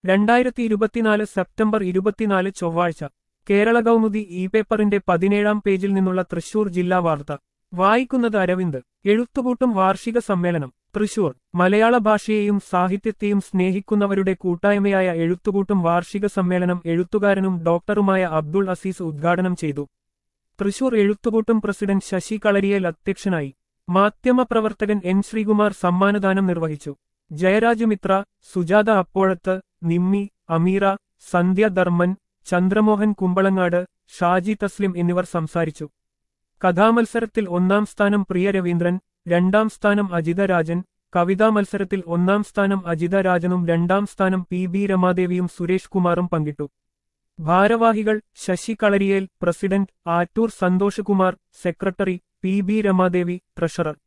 രണ്ടായിരത്തി ഇരുപത്തിനാല് സെപ്റ്റംബർ ഇരുപത്തിനാല് ചൊവ്വാഴ്ച കേരള കൗമുദി ഇ പേപ്പറിന്റെ പതിനേഴാം പേജിൽ നിന്നുള്ള തൃശൂർ ജില്ലാ വാർത്ത വായിക്കുന്നത് അരവിന്ദ് എഴുത്തുകൂട്ടും വാർഷിക സമ്മേളനം തൃശൂർ മലയാള ഭാഷയെയും സാഹിത്യത്തെയും സ്നേഹിക്കുന്നവരുടെ കൂട്ടായ്മയായ എഴുത്തുകൂട്ടും വാർഷിക സമ്മേളനം എഴുത്തുകാരനും ഡോക്ടറുമായ അബ്ദുൾ അസീസ് ഉദ്ഘാടനം ചെയ്തു തൃശൂർ എഴുത്തുകൂട്ടും പ്രസിഡന്റ് ശശി കളരിയേൽ അധ്യക്ഷനായി മാധ്യമപ്രവർത്തകൻ എൻ ശ്രീകുമാർ സമ്മാനദാനം നിർവഹിച്ചു ജയരാജ് മിത്ര സുജാത അപ്പോഴത്ത് നിമ്മി അമീറ സന്ധ്യ ധർമ്മൻ ചന്ദ്രമോഹൻ കുമ്പളങ്ങാട് ഷാജി തസ്ലിം എന്നിവർ സംസാരിച്ചു കഥാമത്സരത്തിൽ ഒന്നാം സ്ഥാനം പ്രിയ രവീന്ദ്രൻ രണ്ടാം സ്ഥാനം അജിത രാജൻ കവിതാ മത്സരത്തിൽ ഒന്നാം സ്ഥാനം അജിത രാജനും രണ്ടാം സ്ഥാനം പി ബി രമാദേവിയും സുരേഷ് കുമാറും പങ്കിട്ടു ഭാരവാഹികൾ Sasi Kalariyel president Attoor Santhoshkumar secretary P B Ramadevi treasurer